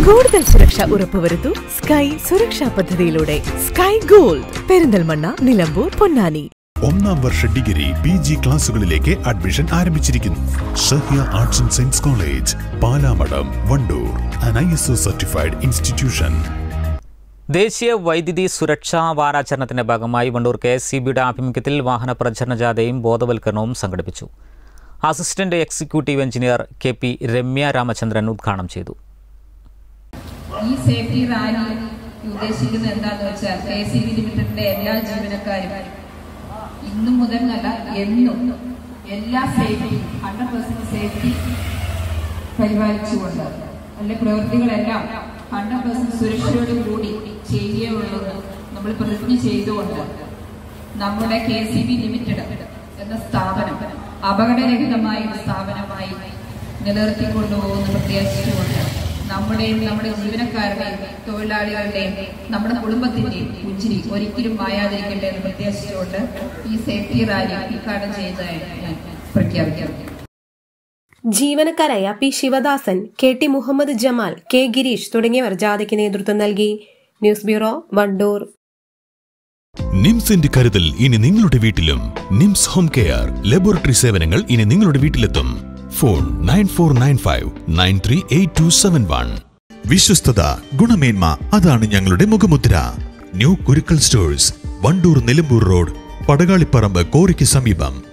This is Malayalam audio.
കൂടുതൽ സുരക്ഷ ഉറപ്പുവരുത്തൂ സ്കൈ സുരക്ഷാ പദ്ധതിയിലൂടെ സ്കൈ ഗോൾഡ് പെരിന്തൽമണ്ണ നിലമ്പൂർ പൊന്നാനി ഒന്നാം വർഷ ഡിഗ്രി പി ജി ക്ലാസുകളിലേക്ക് അഡ്മിഷൻ ആരംഭിച്ചിരിക്കുന്നു Sahya arts and science college Palamadam Wandoor an I S O certified institution ദേശീയ വൈദ്യുതി സുരക്ഷാ വാരാചരണത്തിന്റെ ഭാഗമായി വണ്ടൂർ കെ എസ് സി ബിയുടെ ആഭിമുഖ്യത്തിൽ വാഹന പ്രചരണ ജാഥയും ബോധവൽക്കരണവും സംഘടിപ്പിച്ചു assistant executive engineer K P Ramya Ramachandran ഉദ്ഘാടനം ചെയ്തു ഈ സേഫ്റ്റി റാലി ഉദ്ദേശിക്കുന്നത് എന്താന്ന് വെച്ചാൽ കെ സി ബി ലിമിറ്റഡിന്റെ എല്ലാ ജീവനക്കാരും ഇന്നു മുതൽ എന്നല്ല എന്നും എല്ലാ സേഫ്റ്റി ഹൺഡ്രഡ് പെർസെന്റ് സേഫ്റ്റി പരിപാലിച്ചുകൊണ്ട് അല്ലെ പ്രവൃത്തികളെല്ലാം ഹൺഡ്രഡ് പെർസെന്റ് സുരക്ഷയോട് കൂടി ചെയ്യുകയുള്ളൂ നമ്മൾ പ്രതിജ്ഞ ചെയ്തുകൊണ്ട് നമ്മുടെ കെ സി ബി ലിമിറ്റഡ് എന്ന സ്ഥാപനം അപകടരഹിതമായ ഒരു സ്ഥാപനമായി നിലനിർത്തിക്കൊണ്ടുപോകുന്ന പ്രത്യേകിച്ചുകൊണ്ട് നമ്മുടെയും നമ്മുടെ ജീവനക്കാരുടെയും തൊഴിലാളികളുടെയും നമ്മുടെ കുടുംബത്തിന്റെയും പുഞ്ചിരി ഒരിക്കലും മായാതിരിക്കട്ടെ എന്ന് പ്രത്യേകിച്ചുകൊണ്ട് ഈ സേഫ്റ്റി റാലി ഉദ്ഘാടനം ചെയ്തതായി ഞാൻ പ്രഖ്യാപിക്കുന്നു ജീവനക്കാരായ P Sivadasan K T Muhammed Jamal K Gireesh തുടങ്ങിയവർ ജാഥയ്ക്ക് നേതൃത്വം നൽകി ന്യൂസ് ബ്യൂറോ വണ്ടൂർ നിംസിന്റെ കരുതൽ ഇനി നിങ്ങളുടെ വീട്ടിലും നിംസ് ഹോം കെയർ ലബോറട്ടറി സേവനങ്ങൾ ഇനി നിങ്ങളുടെ വീട്ടിലെത്തും phone nine four nine five nine three eight two seven one വിശ്വസ്തത ഗുണമേന്മ അതാണ് ഞങ്ങളുടെ മുഖമുദ്ര new Kurukkal stores Wandoor Nilambur road Padakaliparamba കോറിക്ക് സമീപം